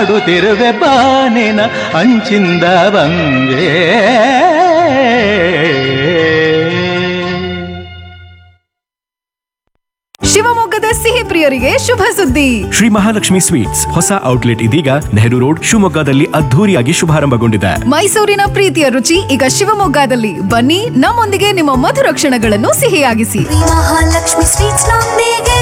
ತಿರುವೆ ಬಾನಿನ ಅಂಚಿಂದ ಬಂಗೆ ಶಿವಮೊಗ್ಗದ ಸಿಹಿ ಪ್ರಿಯರಿಗೆ ಶುಭ ಸುದ್ದಿ ಶ್ರೀ ಮಹಾಲಕ್ಷ್ಮಿ ಸ್ವೀಟ್ಸ್ ಹೊಸ ಔಟ್ಲೆಟ್ ಇದೀಗ ನೆಹರು ರೋಡ್ ಶಿವಮೊಗ್ಗದಲ್ಲಿ ಅದ್ಧೂರಿಯಾಗಿ ಶುಭಾರಂಭಗೊಂಡಿದೆ ಮೈಸೂರಿನ ಪ್ರೀತಿಯ ರುಚಿ ಈಗ ಶಿವಮೊಗ್ಗದಲ್ಲಿ ಬನ್ನಿ ನಮ್ಮೊಂದಿಗೆ ನಿಮ್ಮ ಮಧುರ ಕ್ಷಣಗಳನ್ನು ಸಿಹಿಯಾಗಿಸಿ ಮಹಾಲಕ್ಷ್ಮಿ ಸ್ವೀಟ್ಸ್ ನೊಂದಿಗೆ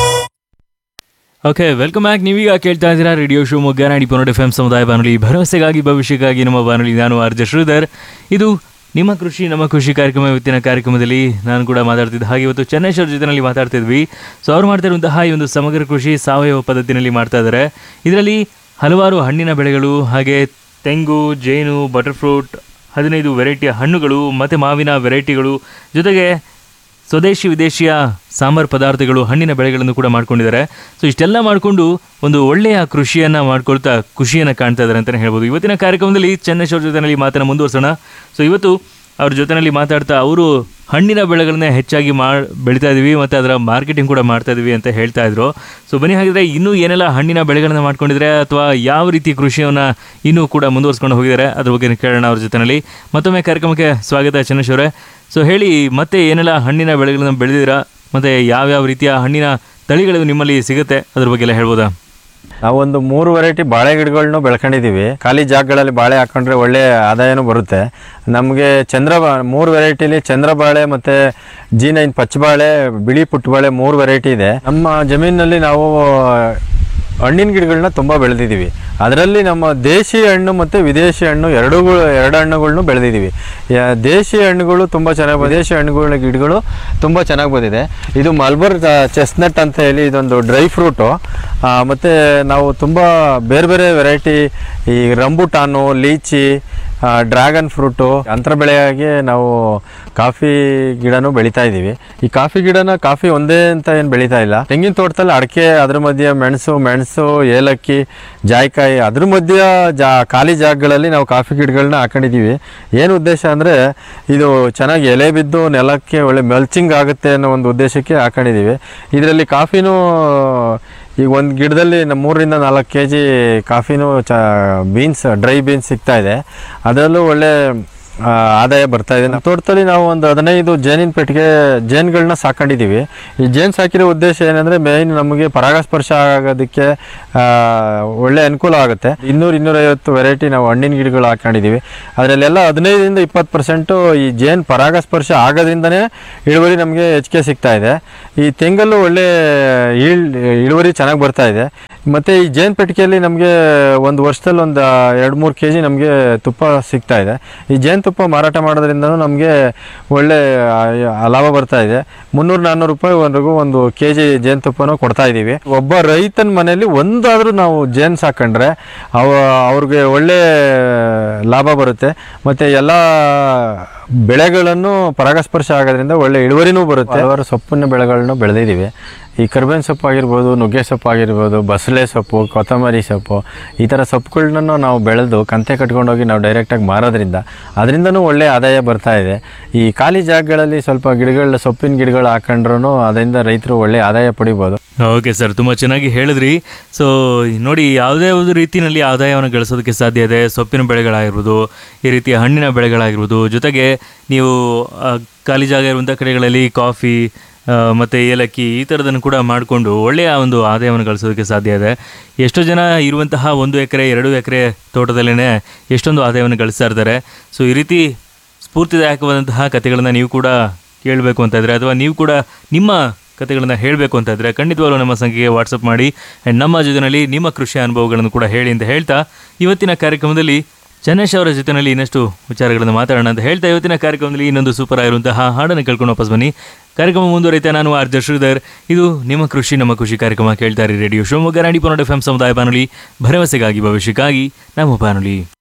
ಓಕೆ ವೆಲ್ಕಮ್ ಬ್ಯಾಕ್ ನೀವೀಗ ಕೇಳ್ತಾ ಇದ್ದೀರಾ ರೇಡಿಯೋ ಶಿವಮೊಗ್ಗ ನಾಡಿ ಪೊನ್ನೋಡ್ ಎಫ್ ಎಂ ಸಮುದಾಯ ಬಾನುಲಿ ಭರವಸೆಗಾಗಿ ಭವಿಷ್ಯಕ್ಕಾಗಿ ನಮ್ಮ ಬಾನುಲಿ ನಾನು ಆರ್ಜ ಶ್ರೀಧರ್ ಇದು ನಿಮ್ಮ ಕೃಷಿ ನಮ್ಮ ಕೃಷಿ ಕಾರ್ಯಕ್ರಮ ಇವತ್ತಿನ ಕಾರ್ಯಕ್ರಮದಲ್ಲಿ ನಾನು ಕೂಡ ಮಾತಾಡ್ತಿದ್ದೆ ಹಾಗೆ ಇವತ್ತು ಚೆನ್ನೈಶ್ವರ ಜೊತೆನಲ್ಲಿ ಮಾತಾಡ್ತಿದ್ವಿ ಸೊ ಅವ್ರು ಮಾಡ್ತಾ ಇರುವಂತಹ ಈ ಒಂದು ಸಮಗ್ರ ಕೃಷಿ ಸಾವಯವ ಪದ್ಧತಿನಲ್ಲಿ ಮಾಡ್ತಾ ಇದ್ದಾರೆ ಇದರಲ್ಲಿ ಹಲವಾರು ಹಣ್ಣಿನ ಬೆಳೆಗಳು ಹಾಗೆ ತೆಂಗು ಜೇನು ಬಟರ್ ಫ್ರೂಟ್ ಹದಿನೈದು ವೆರೈಟಿಯ ಹಣ್ಣುಗಳು ಮತ್ತು ಮಾವಿನ ವೆರೈಟಿಗಳು ಜೊತೆಗೆ ಸ್ವದೇಶಿ ವಿದೇಶಿಯ ಸಾಂಬಾರ್ ಪದಾರ್ಥಗಳು ಹಣ್ಣಿನ ಬೆಳೆಗಳನ್ನು ಕೂಡ ಮಾಡ್ಕೊಂಡಿದ್ದಾರೆ ಸೊ ಇಷ್ಟೆಲ್ಲ ಮಾಡಿಕೊಂಡು ಒಂದು ಒಳ್ಳೆಯ ಕೃಷಿಯನ್ನು ಮಾಡ್ಕೊಳ್ತಾ ಖುಷಿಯನ್ನು ಕಾಣ್ತಾ ಇದ್ದಾರೆ ಅಂತಲೇ ಹೇಳ್ಬೋದು ಇವತ್ತಿನ ಕಾರ್ಯಕ್ರಮದಲ್ಲಿ ಚೆನ್ನೈಶ್ವರ ಜೊತೆಯಲ್ಲಿ ಮಾತನ್ನು ಮುಂದುವರ್ಸೋಣ ಸೊ ಇವತ್ತು ಅವ್ರ ಜೊತೆಯಲ್ಲಿ ಮಾತಾಡ್ತಾ ಅವರು ಹಣ್ಣಿನ ಬೆಳೆಗಳನ್ನ ಹೆಚ್ಚಾಗಿ ಮಾ ಬೆಳೀತಾ ಇದ್ದೀವಿ ಮತ್ತು ಅದರ ಮಾರ್ಕೆಟಿಂಗ್ ಕೂಡ ಮಾಡ್ತಾ ಇದ್ದೀವಿ ಅಂತ ಹೇಳ್ತಾ ಇದ್ರು ಸೊ ಬನ್ನಿ ಹಾಗಿದ್ರೆ ಇನ್ನೂ ಏನೆಲ್ಲ ಹಣ್ಣಿನ ಬೆಳೆಗಳನ್ನ ಮಾಡ್ಕೊಂಡಿದ್ದಾರೆ ಅಥವಾ ಯಾವ ರೀತಿ ಕೃಷಿಯನ್ನು ಇನ್ನೂ ಕೂಡ ಮುಂದುವರ್ಸ್ಕೊಂಡು ಹೋಗಿದ್ದಾರೆ ಅದ್ರ ಬಗ್ಗೆ ಕೇಳೋಣ ಅವ್ರ ಜೊತೆಯಲ್ಲಿ ಮತ್ತೊಮ್ಮೆ ಕಾರ್ಯಕ್ರಮಕ್ಕೆ ಸ್ವಾಗತ ಚಂದ್ರೇಶ್ವರೇ ಸೊ ಹೇಳಿ ಮತ್ತೆ ಏನೆಲ್ಲ ಹಣ್ಣಿನ ಬೆಳೆಗಳನ್ನ ಬೆಳೆದಿದ್ದೀರಾ ಮತ್ತು ಯಾವ್ಯಾವ ರೀತಿಯ ಹಣ್ಣಿನ ತಳಿಗಳು ನಿಮ್ಮಲ್ಲಿ ಸಿಗುತ್ತೆ ಅದ್ರ ಬಗ್ಗೆ ಎಲ್ಲ ಹೇಳ್ಬೋದಾ ನಾವೊಂದು ಮೂರು ವೆರೈಟಿ ಬಾಳೆ ಗಿಡಗಳನ್ನು ಬೆಳ್ಕೊಂಡಿದ್ದೀವಿ ಖಾಲಿ ಜಾಗಗಳಲ್ಲಿ ಬಾಳೆ ಹಾಕೊಂಡ್ರೆ ಒಳ್ಳೆ ಆದಾಯನೂ ಬರುತ್ತೆ ನಮಗೆ ಚಂದ್ರ ಮೂರು ವೆರೈಟಿಲಿ ಚಂದ್ರ ಬಾಳೆ ಮತ್ತು ಜಿ ನೈನ್ ಪಚ್ಚಬಾಳೆ ಬಿಳಿ ಪುಟ್ಟಬಾಳೆ ಮೂರು ವೆರೈಟಿ ಇದೆ ನಮ್ಮ ಜಮೀನಿನಲ್ಲಿ ನಾವು ಹಣ್ಣಿನ ಗಿಡಗಳನ್ನ ತುಂಬ ಬೆಳೆದಿದ್ದೀವಿ ಅದರಲ್ಲಿ ನಮ್ಮ ದೇಶಿ ಹಣ್ಣು ಮತ್ತು ವಿದೇಶಿ ಹಣ್ಣು ಎರಡೂ ಎರಡು ಹಣ್ಣುಗಳನ್ನು ಬೆಳೆದಿದ್ದೀವಿ ಯಾ- ದೇಶಿ ಹಣ್ಣುಗಳು ತುಂಬ ಚೆನ್ನಾಗಿ ವಿದೇಶಿ ಹಣ್ಣುಗಳ ಗಿಡಗಳು ತುಂಬ ಚೆನ್ನಾಗಿ ಬಂದಿದೆ ಇದು ಮಲ್ಬರ್ ಚೆಸ್ನಟ್ ಅಂತ ಹೇಳಿ ಇದೊಂದು ಡ್ರೈ ಫ್ರೂಟು ಮತ್ತು ನಾವು ತುಂಬ ಬೇರೆ ಬೇರೆ ವೆರೈಟಿ ಈ ರಂಬುಟಾನು ಲೀಚಿ ಡ್ರ್ಯಾಗನ್ ಫ್ರೂಟು ಅಂತರ ಬೆಳೆಯಾಗಿ ನಾವು ಕಾಫಿ ಗಿಡನೂ ಬೆಳೀತಾ ಇದ್ದೀವಿ ಈ ಕಾಫಿ ಗಿಡನ ಕಾಫಿ ಒಂದೇ ಅಂತ ಏನು ಬೆಳೀತಾ ಇಲ್ಲ ತೆಂಗಿನ ತೋಟದಲ್ಲಿ ಅಡಿಕೆ ಅದ್ರ ಮಧ್ಯೆ ಮೆಣಸು ಮೆಣಸು ಏಲಕ್ಕಿ ಜಾಯಿಕಾಯಿ ಅದ್ರ ಮಧ್ಯ ಜಾ ಖಾಲಿ ಜಾಗಗಳಲ್ಲಿ ನಾವು ಕಾಫಿ ಗಿಡಗಳನ್ನ ಹಾಕೊಂಡಿದ್ದೀವಿ ಏನು ಉದ್ದೇಶ ಅಂದರೆ ಇದು ಚೆನ್ನಾಗಿ ಎಲೆ ಬಿದ್ದು ನೆಲಕ್ಕೆ ಒಳ್ಳೆ ಮೆಲ್ಚಿಂಗ್ ಆಗುತ್ತೆ ಅನ್ನೋ ಒಂದು ಉದ್ದೇಶಕ್ಕೆ ಹಾಕೊಂಡಿದ್ದೀವಿ ಇದರಲ್ಲಿ ಕಾಫಿನೂ ಈಗ ಒಂದು ಗಿಡದಲ್ಲಿ ನಮ್ಮ ಮೂರರಿಂದ ನಾಲ್ಕು ಕೆ ಜಿ ಕಾಫಿನೂ ಚ ಬೀನ್ಸ್ ಡ್ರೈ ಬೀನ್ಸ್ ಸಿಗ್ತಾ ಇದೆ ಅದರಲ್ಲೂ ಒಳ್ಳೆ ಆ, ಆದಾಯ ಬರ್ತಾ ಇದೆ ನಮ್ಮ ತೋಟದಲ್ಲಿ ನಾವು ಒಂದು ಹದಿನೈದು ಜೇನಿನ ಪೆಟ್ಟಿಗೆ ಜೇನುಗಳನ್ನ ಸಾಕೊಂಡಿದ್ದೀವಿ ಈ ಜೇನು ಸಾಕಿರೋ ಉದ್ದೇಶ ಏನಂದರೆ ಮೇಯ್ನ್ ನಮಗೆ ಪರಾಗಸ್ಪರ್ಶ ಆಗೋದಕ್ಕೆ ಆ, ಒಳ್ಳೆ ಅನುಕೂಲ ಆಗುತ್ತೆ ಇನ್ನೂರು ಇನ್ನೂರೈವತ್ತು ವೆರೈಟಿ ನಾವು ಹಣ್ಣಿನ ಗಿಡಗಳು ಹಾಕೊಂಡಿದ್ದೀವಿ ಅದರಲ್ಲೆಲ್ಲ ಹದಿನೈದರಿಂದ ಇಪ್ಪತ್ತು ಪರ್ಸೆಂಟು ಈ ಜೇನು ಪರಾಗಸ್ಪರ್ಶ ಆಗೋದ್ರಿಂದನೇ ಇಳುವರಿ ನಮಗೆ ಹೆಚ್ಚಿಗೆ ಸಿಗ್ತಾ ಇದೆ ಈ ತೆಂಗಲ್ಲೂ ಒಳ್ಳೆ ಈಳ್ ಇಳುವರಿ ಚೆನ್ನಾಗಿ ಬರ್ತಾ ಇದೆ ಮತ್ತು ಈ ಜೇನು ಪೆಟ್ಟಿಗೆಯಲ್ಲಿ ನಮಗೆ ಒಂದು ವರ್ಷದಲ್ಲಿ ಒಂದು ಎರಡು ಮೂರು ಕೆ ಜಿ ನಮಗೆ ತುಪ್ಪ ಸಿಗ್ತಾ ಇದೆ ಈ ಜೇನುತುಪ್ಪ ಮಾರಾಟ ಮಾಡೋದ್ರಿಂದನೂ ನಮಗೆ ಒಳ್ಳೆ ಆ, ಲಾಭ ಬರ್ತಾ ಇದೆ ಮುನ್ನೂರು ನಾನ್ನೂರು ರೂಪಾಯಿವರೆಗೂ ಒಂದು ಕೆ ಜಿ ಜೇನುತುಪ್ಪನೂ ಕೊಡ್ತಾ ಇದ್ದೀವಿ ಒಬ್ಬ ರೈತನ ಮನೆಯಲ್ಲಿ ಒಂದಾದರೂ ನಾವು ಜೇನು ಸಾಕೊಂಡ್ರೆ ಅವ ಅವ್ರಿಗೆ ಒಳ್ಳೆ ಲಾಭ ಬರುತ್ತೆ ಮತ್ತು ಎಲ್ಲ ಬೆಳೆಗಳನ್ನು ಪರಾಗಸ್ಪರ್ಶ ಆಗೋದ್ರಿಂದ ಒಳ್ಳೆ ಇಳುವರಿನೂ ಬರುತ್ತೆ ಹಲವಾರು ಸೊಪ್ಪಿನ ಬೆಳೆಗಳನ್ನು ಬೆಳೆದಿದ್ದೀವಿ ಈ ಕರ್ಬೇವಿನ ಸೊಪ್ಪು ಆಗಿರ್ಬೋದು ನುಗ್ಗೆ ಸೊಪ್ಪು ಆಗಿರ್ಬೋದು ಬಸಳೆ ಸೊಪ್ಪು ಕೊತ್ತಂಬರಿ ಸೊಪ್ಪು ಈ ಥರ ಸೊಪ್ಪುಗಳನ್ನ ನಾವು ಬೆಳೆದು ಕಂತೆ ಕಟ್ಕೊಂಡೋಗಿ ನಾವು ಡೈರೆಕ್ಟಾಗಿ ಮಾರೋದ್ರಿಂದ ಅದರಿಂದನೂ ಒಳ್ಳೆ ಆದಾಯ ಬರ್ತಾ ಇದೆ ಈ ಖಾಲಿ ಜಾಗಗಳಲ್ಲಿ ಸ್ವಲ್ಪ ಗಿಡಗಳ ಸೊಪ್ಪಿನ ಗಿಡಗಳು ಹಾಕೊಂಡ್ರೂ ಅದರಿಂದ ರೈತರು ಒಳ್ಳೆ ಆದಾಯ ಪಡಿಬೋದು ಓಕೆ ಸರ್ ತುಂಬ ಚೆನ್ನಾಗಿ ಹೇಳಿದ್ರಿ ಸೊ ನೋಡಿ ಯಾವುದೇ ಒಂದು ರೀತಿಯಲ್ಲಿ ಆದಾಯವನ್ನು ಗಳಿಸೋದಕ್ಕೆ ಸಾಧ್ಯ ಇದೆ ಸೊಪ್ಪಿನ ಬೆಳೆಗಳಾಗಿರ್ಬೋದು ಈ ರೀತಿಯ ಹಣ್ಣಿನ ಬೆಳೆಗಳಾಗಿರ್ಬೋದು ಜೊತೆಗೆ ನೀವು ಆ, ಖಾಲಿ ಜಾಗ ಇರುವಂಥ ಕಡೆಗಳಲ್ಲಿ ಕಾಫಿ ಆ, ಮತ್ತು ಏಲಕ್ಕಿ ಈ ಥರದನ್ನು ಕೂಡ ಮಾಡಿಕೊಂಡು ಒಳ್ಳೆಯ ಒಂದು ಆದಾಯವನ್ನು ಗಳಿಸೋದಕ್ಕೆ ಸಾಧ್ಯ ಇದೆ ಎಷ್ಟೋ ಜನ ಇರುವಂತಹ ಒಂದು ಎಕರೆ ಎರಡು ಎಕರೆ ತೋಟದಲ್ಲೇ ಎಷ್ಟೊಂದು ಆದಾಯವನ್ನು ಗಳಿಸ್ತಾ ಇರ್ತಾರೆ ಸೊ ಈ ರೀತಿ ಸ್ಫೂರ್ತಿದಾಯಕವಾದಂತಹ ಕಥೆಗಳನ್ನು ನೀವು ಕೂಡ ಕೇಳಬೇಕು ಅಂತ ಇದ್ರೆ ಅಥವಾ ನೀವು ಕೂಡ ನಿಮ್ಮ ಕಥೆಗಳನ್ನು ಹೇಳಬೇಕು ಅಂತ ಇದ್ರೆ ಖಂಡಿತವಾಗ್ಲೂ ನಮ್ಮ ಸಂಖ್ಯೆಗೆ ವಾಟ್ಸಪ್ ಮಾಡಿ ಆ್ಯಂಡ್ ನಮ್ಮ ಜೊತೆಯಲ್ಲಿ ನಿಮ್ಮ ಕೃಷಿ ಅನುಭವಗಳನ್ನು ಕೂಡ ಹೇಳಿ ಅಂತ ಹೇಳ್ತಾ ಇವತ್ತಿನ ಕಾರ್ಯಕ್ರಮದಲ್ಲಿ ಚನ್ನೇಶ್ ಅವರ ಜೊತೆಯಲ್ಲಿ ಇನ್ನಷ್ಟು ವಿಚಾರಗಳನ್ನು ಮಾತಾಡೋಣ ಅಂತ ಹೇಳ್ತಾ ಇವತ್ತಿನ ಕಾರ್ಯಕ್ರಮದಲ್ಲಿ ಇನ್ನೊಂದು ಸೂಪರ್ ಆಗಿರುವಂತಹ ಹಾಡನ್ನು ಕೇಳ್ಕೊಂಡು ವಾಪಸ್ ಬನ್ನಿ ಕಾರ್ಯಕ್ರಮ ಮುಂದುವರಿತಾ ನಾನು ಆರ್ ಜೆ ಶ್ರೀಧರ್ ಇದು ನಿಮ್ಮ ಕೃಷಿ ನಮ್ಮ ಕೃಷಿ ಕಾರ್ಯಕ್ರಮ ಕೇಳ್ತಾರೆ ರೇಡಿಯೋ ಶಿವಮೊಗ್ಗ ನಾಡಿ ಪನ್ನಡ ಎಫ್ ಎಂ ಸಮುದಾಯ ಬಾನುಲಿ ಭರವಸೆಗಾಗಿ ಭವಿಷ್ಯಕ್ಕಾಗಿ ನಮ್ಮ ಬಾನುಲಿ